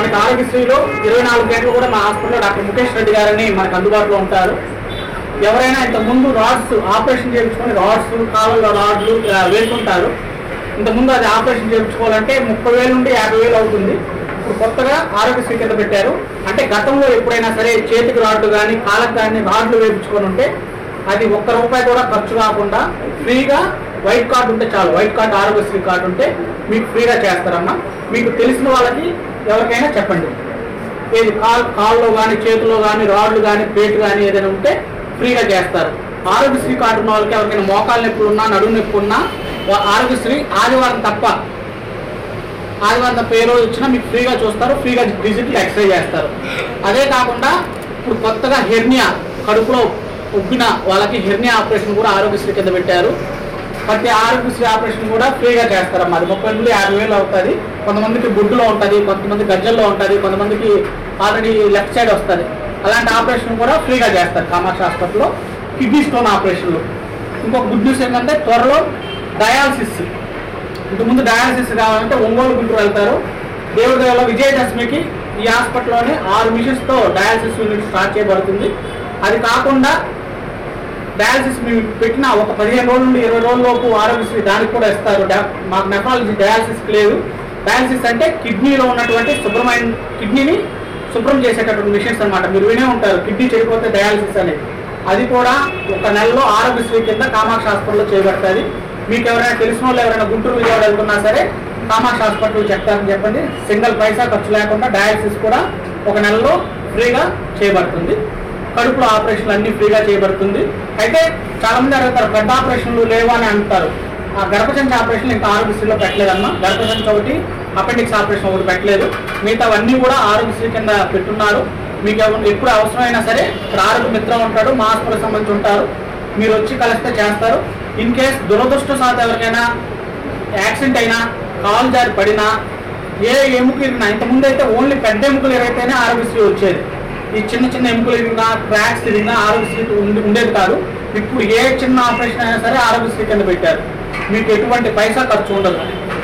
మనకి ఆరోగ్యశ్రీలో ఇరవై నాలుగు గంటలు కూడా మా హాస్పిటల్లో డాక్టర్ ముఖేష్ రెడ్డి గారని మనకు అందుబాటులో ఉంటారు ఎవరైనా ఇంత ముందు రాడ్స్ ఆపరేషన్ చేయించుకొని రాడ్స్ కాళ్ళలో రాడ్లు ఆ, వేసుకుంటారు ఇంత ముందు అది ఆపరేషన్ చేయించుకోవాలంటే ముప్పై వేలు నుండి యాభై వేలు అవుతుంది ఇప్పుడు కొత్తగా ఆరోగ్యశ్రీ కింద పెట్టారు అంటే గతంలో ఎప్పుడైనా సరే చేతికి రాడ్లు కానీ కాళ్ళకు కానీ రాడ్లు వేయించుకొని ఉంటే అది ఒక్క రూపాయి కూడా ఖర్చు కాకుండా ఫ్రీగా వైట్ కార్డు ఉంటే చాలు వైట్ కార్డు ఆరోగ్యశ్రీ కార్డు ఉంటే మీకు ఫ్రీగా చేస్తారమ్మా మీకు తెలిసిన వాళ్ళకి ఎవరికైనా చెప్పండి ఏది కాల్ కాల్లో కానీ చేతిలో కానీ రాడ్లు కానీ పేటు కానీ ఏదైనా ఉంటే ఫ్రీగా చేస్తారు ఆరోగ్యశ్రీ కార్డు ఉన్న వాళ్ళకి ఎవరికైనా మోకాలు నొప్పులు ఉన్నా నడుము నొప్పి ఉన్నా వా- ఆరోగ్యశ్రీ ఆదివారం తప్ప ఆదివారం తప్ప ఏ రోజు వచ్చినా మీకు ఫ్రీగా చూస్తారు ఫ్రీగా డిజిటల్ ఎక్స్రే చేస్తారు అదే కాకుండా ఇప్పుడు కొత్తగా హెర్నియా కడుపులో ఉబ్బిన వాళ్ళకి హెర్నియా ఆపరేషన్ కూడా ఆరోగ్యశ్రీ కింద పెట్టారు ప్రతి ఆరోగ్యశ్రీ ఆపరేషన్ కూడా ఫ్రీగా చేస్తారమ్మా అది ముప్పై నుండి యాభై వేలు అవుతుంది కొంతమందికి బుడ్డులో ఉంటుంది కొంతమంది గజ్జల్లో ఉంటుంది కొంతమందికి ఆల్రెడీ లెఫ్ట్ సైడ్ వస్తుంది అలాంటి ఆపరేషన్ కూడా ఫ్రీగా చేస్తారు కామాక్షి హాస్పిటల్లో కిడ్నీ స్టోన్ ఆపరేషన్లు ఇంకొక గుడ్ న్యూస్ ఏంటంటే త్వరలో డయాలసిస్ ఇంతకుముందు డయాలసిస్ కావాలంటే ఒంగోలు గుంటూరు వెళ్తారు దేవుడి దేవలో విజయదశమికి ఈ హాస్పిటల్లోనే ఆరు మిషన్స్తో డయాలసిస్ యూనిట్ స్టార్ట్ చేయబడుతుంది అది కాకుండా డయాలసిస్ మేము పెట్టిన ఒక పదిహేను రోజుల నుండి ఇరవై రోజుల లోపు ఆరోగ్యశ్రీ దానికి కూడా ఇస్తారు డా- మాకు నెఫాలజీ డయాలసిస్ లేదు డయాలసిస్ అంటే కిడ్నీలో ఉన్నటువంటి శుభ్రమైన కిడ్నీని శుభ్రం చేసేటటువంటి మిషన్స్ అన్నమాట మీరు వినే ఉంటారు కిడ్నీ చెడిపోతే డయాలసిస్ అనేది అది కూడా ఒక నెలలో ఆరోగ్యశ్రీ కింద కామాక్షి హాస్పిటల్లో చేయబడుతుంది మీకు ఎవరైనా తెలిసిన వాళ్ళు ఎవరైనా గుంటూరు విజయవాడ వెళ్తున్నా సరే కామాక్షి హాస్పిటల్ చెప్తారని చెప్పండి సింగిల్ పైసా ఖర్చు లేకుండా డయాలసిస్ కూడా ఒక నెలలో ఫ్రీగా చేయబడుతుంది కడుపులో ఆపరేషన్లు అన్ని ఫ్రీగా చేయబడుతుంది అయితే చాలా మంది అడుగుతారు గడ్డ ఆపరేషన్లు లేవా అని అంటారు ఆ గర్భసంచి ఆపరేషన్ ఇంకా ఆరోగ్యశ్రీలో పెట్టలేదమ్మా గర్భసంచి ఒకటి అపెండిక్స్ ఆపరేషన్ ఒకటి పెట్టలేదు మిగతావన్నీ కూడా ఆరోగ్యశ్రీ కింద పెట్టున్నారు మీకు ఎవ- ఎప్పుడు అవసరమైనా సరే ఇక్కడ ఆరోగ్య మిత్రం ఉంటాడు మా హాస్పిటల్ సంబంధించి ఉంటారు మీరు వచ్చి కలిస్తే చేస్తారు ఇన్ కేస్ దురదృష్టవశాత్తు ఎవరికైనా యాక్సిడెంట్ అయినా కాలు జారి పడినా ఏ ఎముక ఇరిగినా ఇంతకుముందు అయితే ఓన్లీ పెద్ద ఎముకలు ఇరిగితేనే ఆరోగ్యశ్రీ వచ్చేది ఈ చిన్న చిన్న ఎముకలు ఇరిగినా క్రాక్స్ ఇరిగినా ఆరోగ్యశ్రీ ఉండి- ఉండేది కాదు ఇప్పుడు ఏ చిన్న ఆపరేషన్ అయినా సరే ఆరోగ్యశ్రీ కింద పెట్టారు మీకు ఎటువంటి పైసా ఖర్చు ఉండదు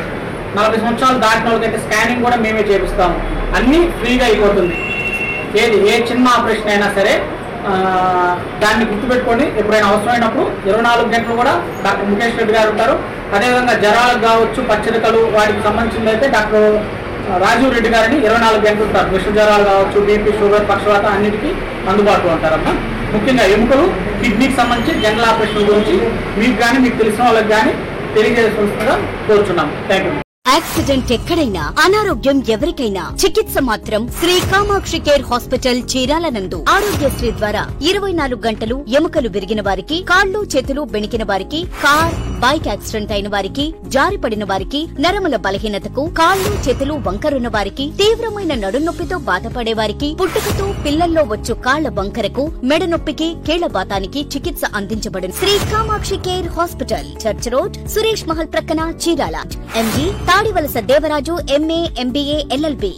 నలభై సంవత్సరాలు దాటిన వాళ్ళకైతే స్కానింగ్ కూడా మేమే చేపిస్తాము అన్నీ ఫ్రీగా అయిపోతుంది ఏది ఏ చిన్న ఆపరేషన్ అయినా సరే ఆ, దాన్ని గుర్తుపెట్టుకొని ఎప్పుడైనా అవసరమైనప్పుడు ఇరవై నాలుగు గంటలు కూడా డాక్టర్ ముఖేష్ రెడ్డి గారు ఉంటారు అదేవిధంగా జ్వరాలకు కావచ్చు పచ్చరికలు వాటికి సంబంధించింది అయితే డాక్టర్ రాజీవ్ రెడ్డి గారిని ఇరవై నాలుగు గంటలు ఉంటారు విష జ్వరాలు కావచ్చు బీపీ షుగర్ పక్షవాతం అన్నిటికీ అందుబాటులో ఉంటారమ్మా ముఖ్యంగా ఎముకలు కిడ్నీకి సంబంధించి జనరల్ ఆపరేషన్ గురించి మీకు కానీ మీకు తెలిసిన వాళ్ళకి కానీ తెలియజేయాల్సిందిగా కోరుచున్నాం థ్యాంక్ యూ యాక్సిడెంట్ ఎక్కడైనా అనారోగ్యం ఎవరికైనా చికిత్స మాత్రం శ్రీ కామాక్షి కేర్ హాస్పిటల్ చీరాల నందు ఆరోగ్యశ్రీ ద్వారా ఇరవై నాలుగు గంటలు ఎముకలు విరిగిన వారికి కాళ్ళు చేతులు బెణికిన వారికి కార్ బైక్ యాక్సిడెంట్ అయిన వారికి జారిపడిన వారికి నరముల బలహీనతకు కాళ్ళు చేతులు వంకరున్న వారికి తీవ్రమైన నడునొప్పితో బాధపడే వారికి పుట్టుకతో పిల్లల్లో వచ్చు కాళ్ల వంకరకు మెడ నొప్పికి కీళ్ల బాతానికి చికిత్స అందించబడును Shri Kamakshi care hospital church road Suresh Mahal ప్రక్కన Chirala MG Tadivalasa Devaraju MA MBA LLB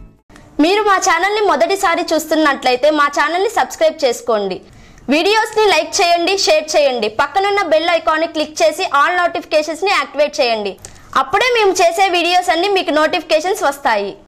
మీరు మా ఛానల్ని మొదటిసారి చూస్తున్నట్లయితే మా ఛానల్ని సబ్స్క్రైబ్ చేసుకోండి వీడియోస్ని లైక్ చేయండి షేర్ చేయండి పక్కనున్న బెల్ ఐకాన్ని క్లిక్ చేసి ఆల్ నోటిఫికేషన్స్ని యాక్టివేట్ చేయండి అప్పుడే మేము చేసే వీడియోస్ అన్ని మీకు నోటిఫికేషన్స్ వస్తాయి